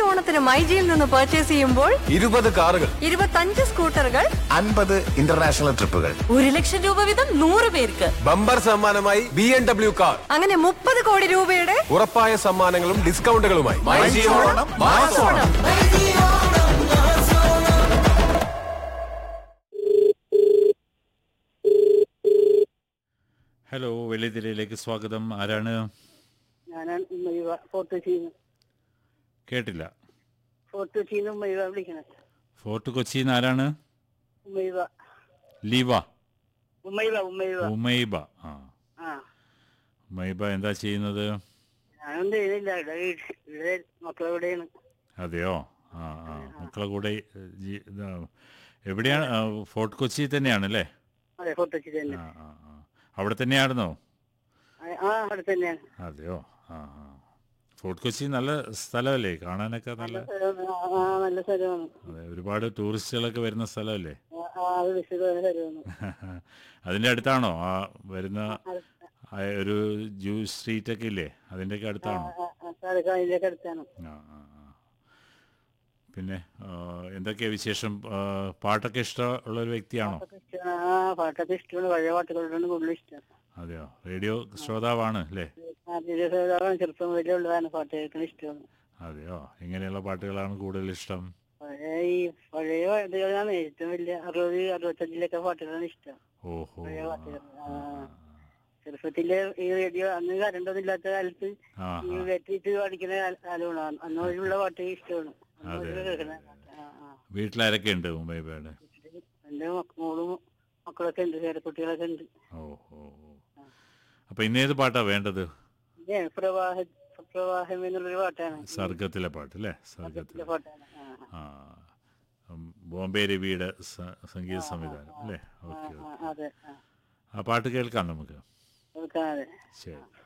ഓണത്തിന് മൈജിയിൽ നിന്ന് പർച്ചേസ് ചെയ്യുമ്പോൾ ഇരുപത് കാറുകൾ ഇരുപത്തഞ്ച് സ്കൂട്ടറുകൾ അൻപത് ഇന്റർനാഷണൽ ട്രിപ്പുകൾ ഒരു ലക്ഷം രൂപ വീതം നൂറ് പേർക്ക് ബമ്പർ സമ്മാനമായി ബി എം ഡബ്ല്യു കാർ അങ്ങനെ മുപ്പത് കോടി രൂപയുടെ ഉറപ്പായ സമ്മാനങ്ങളും ഡിസ്കൗണ്ടുകളുമായി ഓണം മാസ് ഓണം ഹലോ വെള്ളിത്തിരയിലേക്ക് സ്വാഗതം ആരാണ് ഞാനാണ് ഉമ്മയുവ ഫോർട്ട് കൊച്ചിയിൽ നിന്ന് കേട്ടില്ല ഫോർട്ട് കൊച്ചിയിൽ നിന്ന് ഉമ്മയുവ വിളിക്കണത് ഫോർട്ട് കൊച്ചിയിൽ നിന്ന് ആരാണ് ഉമ്മയുവ ലീവ ഉമ്മയുവ ഉമ്മയുവ ഉമൈബ ആ ആ ഉമൈബ എന്താ ചെയ്യുന്നത് ഞാനൊന്നും ചെയ്യുന്നില്ല ഇവിടെ വീട്- ഇവിടെ മക്കളെവിടെയാണ് അതെയോ ആ ആ മക്കളെ കൂടെ ഏ, ജി- ഇതാ, എവിടെയാണ് ആ, ഫോർട്ട് കൊച്ചി തന്നെയാണ് അല്ലേ അതെ ഫോർട്ട് കൊച്ചി തന്നെ ആ ആ ആ അവിടെ തന്നെയായിരുന്നോ ആ, ആ അവിടെ തന്നെയാണ് അതെയോ ആ ആ ഫോർട്ട് കൊച്ചി നല്ല സ്ഥലമല്ലേ കാണാനൊക്കെ നല്ല സ്ഥലമാണ്. ആ, ആ നല്ല സ്ഥലമാണ് അതെ ഒരുപാട് ടൂറിസ്റ്റുകളൊക്കെ വരുന്ന സ്ഥലമല്ലേ ആ, ആ വിളിച്ചത് സ്ഥലമാണ് അതിൻ്റെ അടുത്താണോ ആ വരുന്ന ആ ഒരു ജ്യൂസ് സ്ട്രീറ്റ് ഒക്കെ ഇല്ലേ അതിൻ്റെയൊക്കെ അടുത്താണോ അതിലേക്ക് അടുത്താണ് ആ ആ ആ. പിന്നെ ആ, എന്തൊക്കെയാ വിശേഷം ആ, പാട്ടൊക്കെ ഇഷ്ടമുള്ള ഒരു വ്യക്തിയാണോ പാട്ടൊക്കെ ഇഷ്ടമാണ് ആ പാട്ടൊക്കെ ഇഷ്ടമാണ് പഴയ പാട്ടുകളോടാണ് കൂടുതൽ ഇഷ്ടം അതെയോ റേഡിയോ ശ്രോതാവാണ് അല്ലേ ആദ്യ സേതാവാണ് ചെറുപ്പം മുതലേ ഉള്ളതാണ് പാട്ട് കേൾക്കാൻ ഇഷ്ടമാണ് അതെയോ എങ്ങനെയുള്ള പാട്ടുകളാണ് കൂടുതൽ ഇഷ്ടം പഴയ ഈ പഴയ പാട്ടുകളാണ് ഏറ്റവും വലിയ അറുപത് അറുപത്തഞ്ചിലൊക്കെ പാട്ടുകളാണ് ഇഷ്ടം ഓഹോ പഴയ പാട്ടുകൾ ആ. ചെറുപ്പത്തിലെ ഈ റേഡിയോ അന്ന് കരണ്ടൊന്നും ഇല്ലാത്ത കാലത്ത് ആ ഈ വെട്ടിയിട്ട് പഠിക്കുന്ന കാല- കാലമാണ് അന്ന് മുതലുള്ള പാട്ട് ഇഷ്ടമാണ് അന്ന് അതെ, മുതൽ അതെ, കേൾക്കുന്ന പാട്ട്. ആ, ആ. വീട്ടിലാരൊക്കെ ഉണ്ട് മുംബൈബയുടെ എന്റെ മക്ക- മോളും മക്കളൊക്കെ ഉണ്ട് പേരക്കുട്ടികളൊക്കെ ഉണ്ട് ഓ ഓ ഓ. അപ്പൊ ഇന്നേത് പാട്ടാ വേണ്ടത് ഇതേ പ്രവാഹ പ്രവാഹം എന്നുള്ളൊരു പാട്ടാണ് സർഗത്തിലെ പാട്ട് അല്ലേ സർഗത്തിലെ ഇതിലെ പാട്ടാണ് ആ, ആ ഉം, ബോംബെ രവിയുടെ സ- സംഗീത സംവിധാനം അല്ലേ ആ, ഓക്കെ ആ, അതെ ആ ആ പാട്ട് കേൾക്കാം നമുക്ക് കേൾക്കാം അതെ ശരി